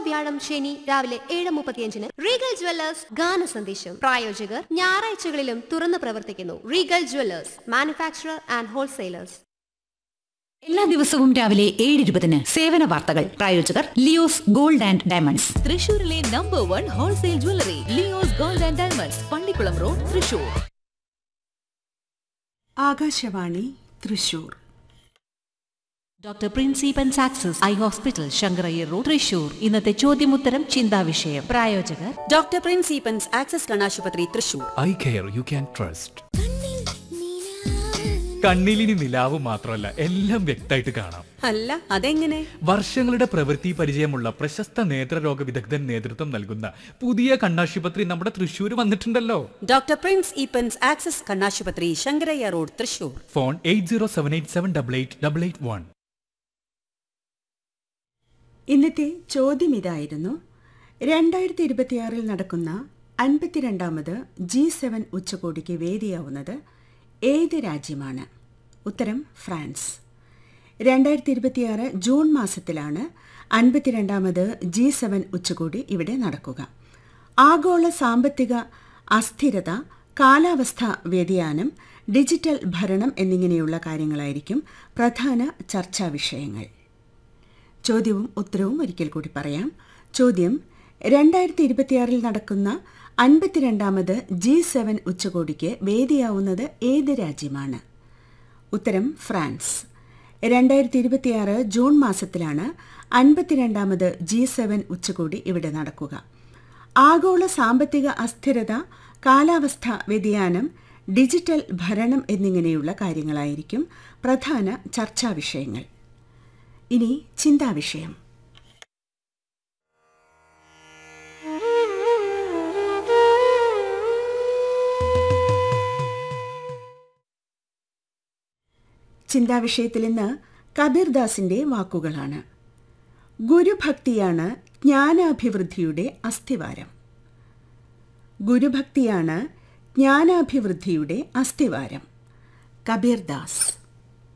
വ്യാഴം ശനി രാവിലെ ഏഴ് മുപ്പത്തിയഞ്ചിന് റീഗൽ ജ്വല്ലേഴ്സ് ഗാന സന്ദേശം പ്രായോജകർ ഞായറാഴ്ചകളിലും തുറന്നു പ്രവർത്തിക്കുന്നു Regal jewellers manufacturer and wholesalers എല്ലാ ദിവസവും രാവിലെ ഏഴ് ഇരുപതിന് സേവന വാർത്തകൾ പ്രായോജകർ ലിയോസ് ഗോൾഡ് ആൻഡ് ഡയമണ്ട്സ് തൃശൂരിലെ number one wholesale jewellery Leo's gold and diamonds Pallikkulam road Thrissur Akashvani Thrissur doctor പ്രിൻസിപ്പൻ സാക്സസ് eye hospital Sankarayyar road Thrissur ഇന്നത്തെ ചോദ്യമുത്തരം ചിന്താവിഷയം പ്രായോജകർ ഡോക്ടർ പ്രിൻസിപ്പൻസ് ആക്സസ് കണ്ണാശുപത്രി Thrissur eye care you can trust കണ്ണിലിനി നിലാവ് മാത്രമല്ല എല്ലാം വ്യക്തമായിട്ട് കാണാം അല്ല അതെങ്ങനെ വർഷങ്ങളുടെ പ്രവൃത്തി പരിചയമുള്ള പ്രശസ്ത നേത്രരോഗ വിദഗ്ധൻ നേതൃത്വം നൽകുന്ന പുതിയ കണ്ണാശുപത്രി നമ്മുടെ തൃശ്ശൂർ വന്നിട്ടുണ്ടല്ലോ ഡോക്ടർ പ്രിൻസ് ഈപ്പൻസ് ആക്സസ് കണ്ണാശുപത്രി Sankarayya road Thrissur phone eight zero seven eight seven double eight double eight one ഇന്നത്തെ ചോദ്യം ഇതായിരുന്നു രണ്ടായിരത്തി ഇരുപത്തിയാറിൽ നടക്കുന്ന അൻപത്തിരണ്ടാമത് ജി സെവൻ ഉച്ചകോടിക്ക് വേദിയാവുന്നത് ഏത് രാജ്യമാണ് ഉത്തരം ഫ്രാൻസ് രണ്ടായിരത്തി ഇരുപത്തിയാറ് ജൂൺ മാസത്തിലാണ് അൻപത്തിരണ്ടാമത് ജി സെവൻ ഉച്ചകോടി ഇവിടെ നടക്കുക ആഗോള സാമ്പത്തിക അസ്ഥിരത കാലാവസ്ഥാ വ്യതിയാനം ഡിജിറ്റൽ ഭരണം എന്നിങ്ങനെയുള്ള കാര്യങ്ങളായിരിക്കും പ്രധാന ചർച്ചാ വിഷയങ്ങൾ ചോദ്യവും ഉത്തരവും ഒരിക്കൽ കൂടി പറയാം ചോദ്യം രണ്ടായിരത്തി ഇരുപത്തിയാറിൽ നടക്കുന്ന അൻപത്തിരണ്ടാമത് ജി സെവൻ ഉച്ചകോടിക്ക് വേദിയാവുന്നത് ഏത് രാജ്യമാണ് ഉത്തരം ഫ്രാൻസ് രണ്ടായിരത്തി ഇരുപത്തിയാറ് ജൂൺ മാസത്തിലാണ് അൻപത്തിരണ്ടാമത് ജി സെവൻ ഉച്ചകോടി ഇവിടെ നടക്കുക ആഗോള സാമ്പത്തിക അസ്ഥിരത കാലാവസ്ഥാ വ്യതിയാനം ഡിജിറ്റൽ ഭരണം എന്നിങ്ങനെയുള്ള കാര്യങ്ങളായിരിക്കും പ്രധാന ചർച്ചാ വിഷയങ്ങൾ ഇനി ചിന്താവിഷയം ചിന്താവിഷയത്തിൽ ഇന്ന് കബീർദാസിന്റെ വാക്കുകളാണ് ഗുരുഭക്തിയാണ് ജ്ഞാനാഭിവൃദ്ധിയുടെ അസ്ഥിവാരം ഗുരുഭക്തിയാണ് ജ്ഞാനാഭിവൃദ്ധിയുടെ അസ്ഥിവാരം കബീർദാസ്